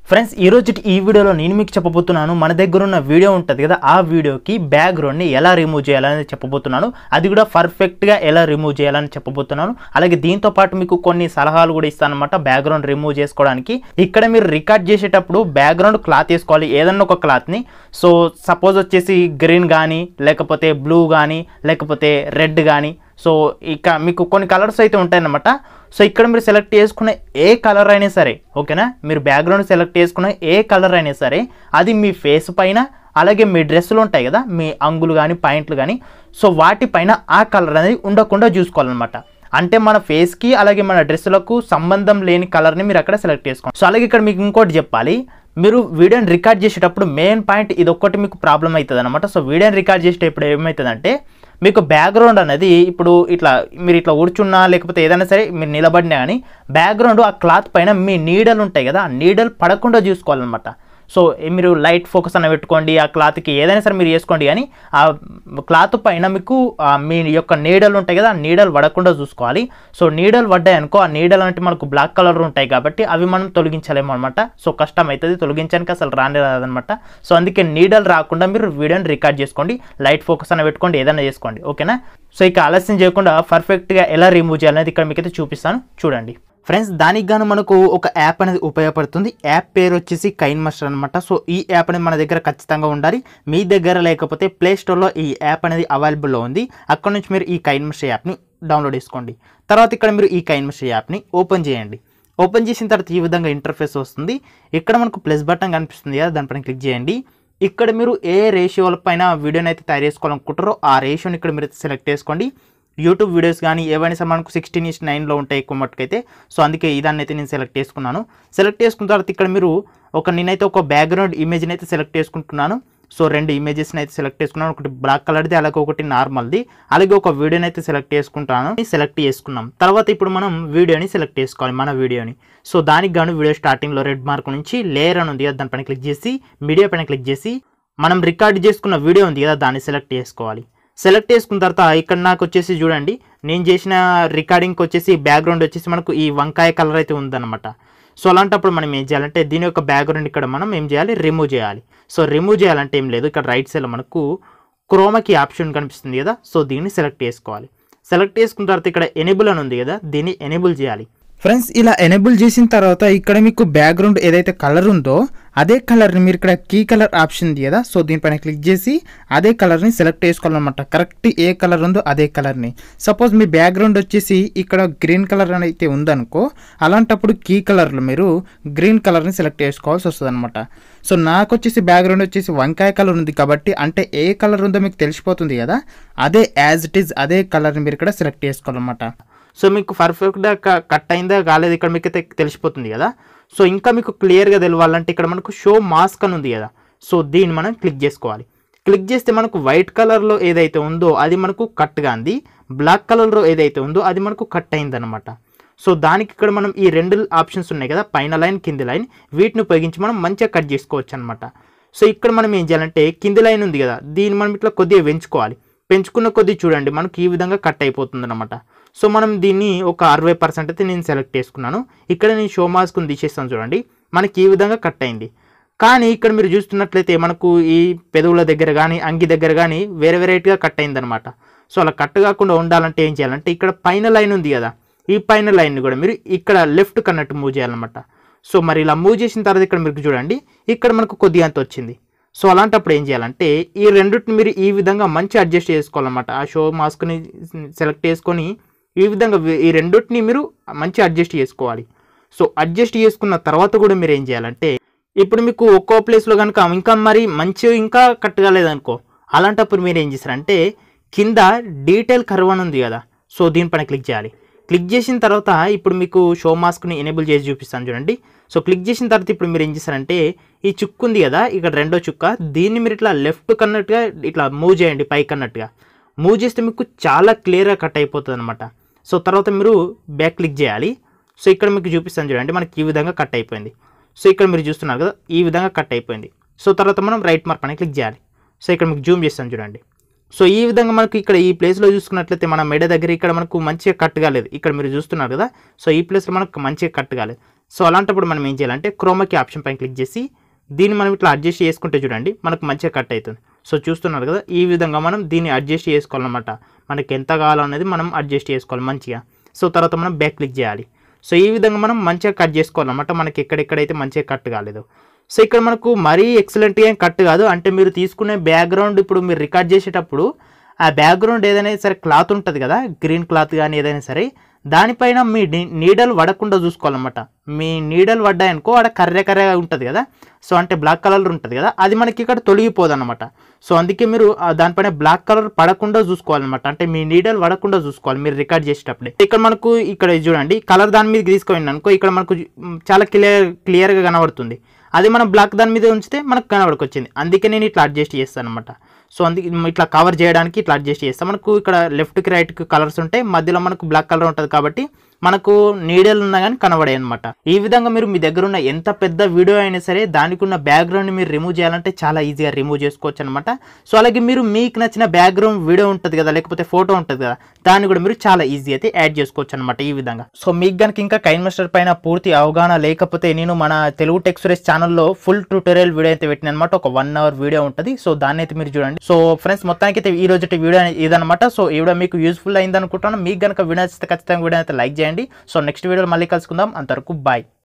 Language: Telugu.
ఫ్రెండ్స్ ఈ రోజు ఈ వీడియోలో నేను మీకు చెప్పబోతున్నాను మన దగ్గర ఉన్న వీడియో ఉంటుంది కదా ఆ వీడియోకి బ్యాక్గ్రౌండ్ని ఎలా రిమూవ్ చేయాలని చెప్పబోతున్నాను అది కూడా పర్ఫెక్ట్గా ఎలా రిమూవ్ చేయాలని చెప్పబోతున్నాను అలాగే దీంతో పాటు మీకు కొన్ని సలహాలు కూడా ఇస్తాను అనమాట బ్యాక్గ్రౌండ్ రిమూవ్ చేసుకోవడానికి ఇక్కడ మీరు రికార్డ్ చేసేటప్పుడు బ్యాక్గ్రౌండ్ క్లాత్ వేసుకోవాలి ఏదన్నా ఒక క్లాత్ని సో సపోజ్ వచ్చేసి గ్రీన్ కానీ లేకపోతే బ్లూ కానీ లేకపోతే రెడ్ కానీ సో ఇక మీకు కొన్ని కలర్స్ అయితే ఉంటాయన్నమాట సో ఇక్కడ మీరు సెలెక్ట్ చేసుకునే ఏ కలర్ అయినా సరే ఓకేనా మీరు బ్యాక్గ్రౌండ్ సెలెక్ట్ చేసుకునే ఏ కలర్ అయినా సరే అది మీ ఫేస్ పైన అలాగే మీ డ్రెస్సులు ఉంటాయి కదా మీ అంగులు కానీ పాయింట్లు కానీ సో వాటిపైన ఆ కలర్ అనేది ఉండకుండా చూసుకోవాలన్నమాట అంటే మన ఫేస్కి అలాగే మన డ్రెస్సులకు సంబంధం లేని కలర్ని మీరు అక్కడ సెలెక్ట్ చేసుకోండి సో అలాగే ఇక్కడ మీకు ఇంకోటి చెప్పాలి మీరు వీడియోని రికార్డ్ చేసేటప్పుడు మెయిన్ పాయింట్ ఇది ఒక్కటి మీకు ప్రాబ్లం అవుతుంది అనమాట సో వీడియోని రికార్డ్ చేసేటప్పుడు ఏమవుతుందంటే మీకు బ్యాక్గ్రౌండ్ అనేది ఇప్పుడు ఇట్లా మీరు ఇట్లా కూర్చున్నా లేకపోతే ఏదైనా సరే మీరు నిలబడినా కానీ బ్యాక్గ్రౌండ్ ఆ క్లాత్ పైన మీ నీడలు ఉంటాయి కదా ఆ నీడలు పడకుండా చూసుకోవాలన్నమాట సో మీరు లైట్ ఫోకస్ అన్న పెట్టుకోండి ఆ క్లాత్కి ఏదైనా సరే మీరు వేసుకోండి కానీ ఆ క్లాత్ పైన మీకు ఆ మీ యొక్క నీడలు ఉంటాయి కదా ఆ నీడలు పడకుండా చూసుకోవాలి సో నీడలు పడ్డాయి అనుకో ఆ నీడలు అంటే మనకు బ్లాక్ కలర్ ఉంటాయి కాబట్టి అవి మనం తొలగించలేము అనమాట సో కష్టం అవుతుంది తొలగించడానికి అసలు రాని రాదనమాట సో అందుకే నీడలు రాకుండా మీరు వీడియోని రికార్డ్ చేసుకోండి లైట్ ఫోకస్ అన్న పెట్టుకోండి ఏదైనా చేసుకోండి ఓకేనా సో ఇక ఆలస్యం చేయకుండా పర్ఫెక్ట్గా ఎలా రిమూవ్ చేయాలనేది ఇక్కడ మీకైతే చూపిస్తాను చూడండి ఫ్రెండ్స్ దానికి గాను మనకు ఒక యాప్ అనేది ఉపయోగపడుతుంది యాప్ పేరు వచ్చేసి కైన్ మాస్టర్ అనమాట సో ఈ యాప్ అనేది మన దగ్గర ఖచ్చితంగా ఉండాలి మీ దగ్గర లేకపోతే ప్లే స్టోర్లో ఈ యాప్ అనేది అవైలబుల్లో ఉంది అక్కడ నుంచి మీరు ఈ కైన్ మాస్టర్ యాప్ని డౌన్లోడ్ చేసుకోండి తర్వాత ఇక్కడ మీరు ఈ కైన్ మాస్టర్ యాప్ని ఓపెన్ చేయండి ఓపెన్ చేసిన తర్వాత ఈ విధంగా ఇంటర్ఫేస్ వస్తుంది ఇక్కడ మనకు ప్లస్ బటన్ కనిపిస్తుంది కదా దానిపైన క్లిక్ చేయండి ఇక్కడ మీరు ఏ రేషియోల పైన వీడియోని అయితే తయారు చేసుకోవాలనుకుంటారో ఆ రేషియోని ఇక్కడ మీరు సెలెక్ట్ చేసుకోండి యూట్యూబ్ వీడియోస్ కానీ ఏవైనా సరే మనకు సిక్స్టీన్ ఇస్ నైన్లో ఉంటాయి ఎక్కువ మట్టుకైతే సో అందుకే ఇదాన్ని అయితే నేను సెలెక్ట్ చేసుకున్నాను సెలెక్ట్ చేసుకున్న తర్వాత ఇక్కడ మీరు ఒక నేనైతే ఒక బ్యాక్గ్రౌండ్ ఇమేజ్ని అయితే సెలెక్ట్ చేసుకుంటున్నాను సో రెండు ఇమేజెస్ని అయితే సెలెక్ట్ చేసుకున్నాను ఒకటి బ్లాక్ కలర్ది అలాగే ఒకటి నార్మల్ది అలాగే ఒక వీడియోని అయితే సెలెక్ట్ చేసుకుంటాను సెలెక్ట్ చేసుకున్నాం తర్వాత ఇప్పుడు మనం వీడియోని సెలెక్ట్ చేసుకోవాలి మన వీడియోని సో దానికి గాను వీడియో స్టార్టింగ్లో రెడ్ మార్క్ నుంచి లేయర్ అని ఉంది కదా దానిపైన క్లిక్ చేసి మీడియా పైన క్లిక్ చేసి మనం రికార్డ్ చేసుకున్న వీడియో ఉంది కదా దాన్ని సెలెక్ట్ చేసుకోవాలి సెలెక్ట్ చేసుకున్న తర్వాత ఇక్కడ నాకు వచ్చేసి చూడండి నేను చేసిన రికార్డింగ్కి వచ్చేసి బ్యాక్గ్రౌండ్ వచ్చేసి మనకు ఈ వంకాయ కలర్ అయితే ఉందన్నమాట సో అలాంటప్పుడు మనం ఏం చేయాలంటే దీని యొక్క బ్యాక్గ్రౌండ్ ఇక్కడ మనం ఏం చేయాలి రిమూవ్ చేయాలి సో రిమూవ్ చేయాలంటే ఏం లేదు ఇక్కడ రైట్ సైడ్లో మనకు క్రోమాకి ఆప్షన్ కనిపిస్తుంది కదా సో దీన్ని సెలెక్ట్ చేసుకోవాలి సెలెక్ట్ చేసుకున్న తర్వాత ఇక్కడ ఎనేబుల్ అని ఉంది కదా దీన్ని ఎనేబుల్ చేయాలి ఫ్రెండ్స్ ఇలా ఎనేబుల్ చేసిన తర్వాత ఇక్కడ మీకు బ్యాక్గ్రౌండ్ ఏదైతే కలర్ ఉందో అదే కలర్ని మీరు ఇక్కడ కీ కలర్ ఆప్షన్ ఉంది కదా సో దీనిపైన క్లిక్ చేసి అదే కలర్ని సెలెక్ట్ చేసుకోవాలన్నమాట కరెక్ట్ ఏ కలర్ ఉందో అదే కలర్ని సపోజ్ మీ బ్యాక్గ్రౌండ్ వచ్చేసి ఇక్కడ గ్రీన్ కలర్ అని అయితే ఉందనుకో అలాంటప్పుడు కీ కలర్లో మీరు గ్రీన్ కలర్ని సెలెక్ట్ చేసుకోవాల్సి వస్తుంది అనమాట సో నాకు వచ్చేసి బ్యాక్గ్రౌండ్ వచ్చేసి వంకాయ కలర్ ఉంది కాబట్టి అంటే ఏ కలర్ ఉందో మీకు తెలిసిపోతుంది కదా అదే యాజ్ ఇట్ ఈజ్ అదే కలర్ని మీరు ఇక్కడ సెలెక్ట్ చేసుకోవాలన్నమాట సో మీకు పర్ఫెక్ట్గా కట్ అయిందా కాలేదు ఇక్కడ మీకు అయితే తెలిసిపోతుంది కదా సో ఇంకా మీకు క్లియర్గా తెలవాలంటే ఇక్కడ మనకు షో మాస్క్ అని ఉంది కదా సో దీన్ని మనం క్లిక్ చేసుకోవాలి క్లిక్ చేస్తే మనకు వైట్ కలర్లో ఏదైతే ఉందో అది మనకు కట్గా అంది బ్లాక్ కలర్లో ఏదైతే ఉందో అది మనకు కట్ అయిందనమాట సో దానికి ఇక్కడ మనం ఈ రెండు ఆప్షన్స్ ఉన్నాయి కదా పైన లైన్ కింది లైన్ వీటిని ఉపయోగించి మనం మంచిగా కట్ చేసుకోవచ్చు అనమాట సో ఇక్కడ మనం ఏం చేయాలంటే కింది లైన్ ఉంది కదా దీన్ని మనం ఇట్లా కొద్దిగా పెంచుకోవాలి పెంచుకున్న కొద్దీ చూడండి మనకి ఈ విధంగా కట్ అయిపోతుంది అనమాట సో మనం దీన్ని ఒక అరవై పర్సెంట్ అయితే నేను సెలెక్ట్ చేసుకున్నాను ఇక్కడ నేను షో మాస్క్ని తీసేస్తాను చూడండి మనకి ఈ విధంగా కట్ అయింది కానీ ఇక్కడ మీరు చూస్తున్నట్లయితే మనకు ఈ పెదవుల దగ్గర కానీ అంగి దగ్గర కానీ వేరే వెరైటీగా కట్ అయిందనమాట సో అలా కట్ కాకుండా ఉండాలంటే ఏం చేయాలంటే ఇక్కడ పైన లైన్ ఉంది కదా ఈ పైన లైన్ని కూడా మీరు ఇక్కడ లెఫ్ట్ కన్నట్టు మూవ్ చేయాలన్నమాట సో మరి ఇలా మూవ్ చేసిన తర్వాత ఇక్కడ మీరు చూడండి ఇక్కడ మనకు కొద్దిగా అంత వచ్చింది సో అలాంటప్పుడు ఏం చేయాలంటే ఈ రెండింటిని మీరు ఈ విధంగా మంచి అడ్జస్ట్ చేసుకోవాలన్నమాట ఆ షో మాస్క్ని సెలెక్ట్ చేసుకొని ఈ విధంగా వీ- ఈ రెండింటిని మీరు మంచి అడ్జస్ట్ చేసుకోవాలి సో అడ్జస్ట్ చేసుకున్న తర్వాత కూడా మీరు ఏం చేయాలంటే ఇప్పుడు మీకు ఒక్కో ప్లేస్లో కనుక ఇంకా మరి మంచి ఇంకా కట్ కాలేదనుకో అలాంటప్పుడు మీరు ఏం చేస్తారంటే కింద డీటెయిల్ కర్వ్ అని ఉంది కదా సో దీనిపైన క్లిక్ చేయాలి క్లిక్ చేసిన తర్వాత ఇప్పుడు మీకు షో మాస్క్ని ఎనేబుల్ చేసి చూపిస్తాను చూడండి సో క్లిక్ చేసిన తర్వాత ఇప్పుడు మీరు ఏం చేస్తారంటే ఈ చుక్కు ఉంది కదా ఇక్కడ రెండో చుక్క దీన్ని మీరు ఇట్లా లెఫ్ట్ కన్నట్టుగా ఇట్లా మూవ్ చేయండి పైకి అన్నట్టుగా మూవ్ చేస్తే మీకు చాలా క్లియర్గా కట్ అయిపోతుంది అనమాట సో తర్వాత మీరు బ్యాక్ క్లిక్ చేయాలి సో ఇక్కడ మీకు చూపిస్తాను చూడండి మనకి ఈ విధంగా కట్ అయిపోయింది సో ఇక్కడ మీరు చూస్తున్నారు కదా ఈ విధంగా కట్ అయిపోయింది సో తర్వాత మనం రైట్ మార్క్ పైన క్లిక్ చేయాలి సో ఇక్కడ మీకు జూమ్ చేస్తాను చూడండి సో ఈ విధంగా మనకు ఇక్కడ ఈ ప్లేస్లో చూసుకున్నట్లయితే మన మెడ దగ్గర ఇక్కడ మనకు మంచిగా కట్ కాలేదు ఇక్కడ మీరు చూస్తున్నారు కదా సో ఈ ప్లేస్లో మనకు మంచిగా కట్ కాలేదు సో అలాంటప్పుడు మనం ఏం చేయాలంటే క్రోమాకి ఆప్షన్ పైన క్లిక్ చేసి దీన్ని మనం ఇట్లా అడ్జస్ట్ చేసుకుంటే చూడండి మనకు మంచిగా కట్ అవుతుంది సో చూస్తున్నారు కదా ఈ విధంగా మనం దీన్ని అడ్జస్ట్ చేసుకోవాలన్నమాట మనకి ఎంత కావాలో అనేది మనం అడ్జస్ట్ చేసుకోవాలి మంచిగా సో తర్వాత మనం బ్యాక్ క్లిక్ చేయాలి సో ఈ విధంగా మనం మంచిగా కట్ చేసుకోవాలన్నమాట మనకి ఎక్కడెక్కడైతే మంచిగా కట్ కాలేదు సో ఇక్కడ మనకు మరీ ఎక్సలెంట్గా ఏం కట్ కాదు అంటే మీరు తీసుకునే బ్యాక్గ్రౌండ్ ఇప్పుడు మీరు రికార్డ్ చేసేటప్పుడు ఆ బ్యాక్గ్రౌండ్ ఏదైనా సరే క్లాత్ ఉంటుంది కదా గ్రీన్ క్లాత్ కానీ ఏదైనా సరే దానిపైన మీ నీ- నీడలు పడకుండా చూసుకోవాలన్నమాట మీ నీడలు పడ్డాయనుకో ఆడ కర్రె కర్రెగా ఉంటుంది కదా సో అంటే బ్లాక్ కలర్ ఉంటుంది కదా అది మనకి ఇక్కడ తొలగిపోదు అనమాట సో అందుకే మీరు ఆ దానిపైన బ్లాక్ కలర్ పడకుండా చూసుకోవాలన్నమాట అంటే మీ నీడలు పడకుండా చూసుకోవాలి మీరు రికార్డ్ చేసేటప్పుడే ఇక్కడ మనకు ఇక్కడ ఇది చూడండి కలర్ దాని మీద తీసుకుపోయింది అనుకో ఇక్కడ మనకు మ్, చాలా క్లియర్ క్లియర్గా కనబడుతుంది అది మనం బ్లాక్ దాని మీద ఉంచితే మనకు కనబడుకొచ్చింది అందుకే నేను ఇట్లా అడ్జస్ట్ చేస్తాను అనమాట సో అందుకే ఇట్లా కవర్ చేయడానికి ఇట్లా అడ్జస్ట్ చేస్తాం మనకు ఇక్కడ లెఫ్ట్కి రైట్కి కలర్స్ ఉంటాయి మధ్యలో మనకు బ్లాక్ కలర్ ఉంటుంది కాబట్టి మనకు నీడలు ఉన్నా కానీ కనబడాయి అనమాట ఈ విధంగా మీరు మీ దగ్గర ఉన్న ఎంత పెద్ద వీడియో అయినా సరే దానికి ఉన్న బ్యాక్గ్రౌండ్ మీరు రిమూవ్ చేయాలంటే చాలా ఈజీగా రిమూవ్ చేసుకోవచ్చు అనమాట సో అలాగే మీరు మీకు నచ్చిన బ్యాక్గ్రౌండ్ వీడియో ఉంటుంది కదా లేకపోతే ఫోటో ఉంటుంది కదా దాన్ని కూడా మీరు చాలా ఈజీ అయితే యాడ్ చేసుకోవచ్చు అనమాట ఈ విధంగా సో మీకు కనుక ఇంకా కైన్ మాస్టర్ పైన పూర్తి అవగాహన లేకపోతే నేను మన తెలుగు టెక్స్ప్రెస్ ఛానల్లో ఫుల్ ట్యూటోరియల్ వీడియో అయితే పెట్టిన అనమాట ఒక వన్ అవర్ వీడియో ఉంటుంది సో దాన్ని అయితే మీరు చూడండి సో ఫ్రెండ్స్ మొత్తానికి అయితే ఈ రోజు వీడియో ఇదనమాట సో ఈ వీడియో మీకు యూస్ఫుల్ అయింది అనుకుంటున్నాను మీకు కనుక వీడియో నచ్చితే ఖచ్చితంగా వీడియో అయితే లైక్ చేయండి సో నెక్స్ట్ వీడియోలో మళ్ళీ కలుసుకుందాం అంతవరకు బాయ్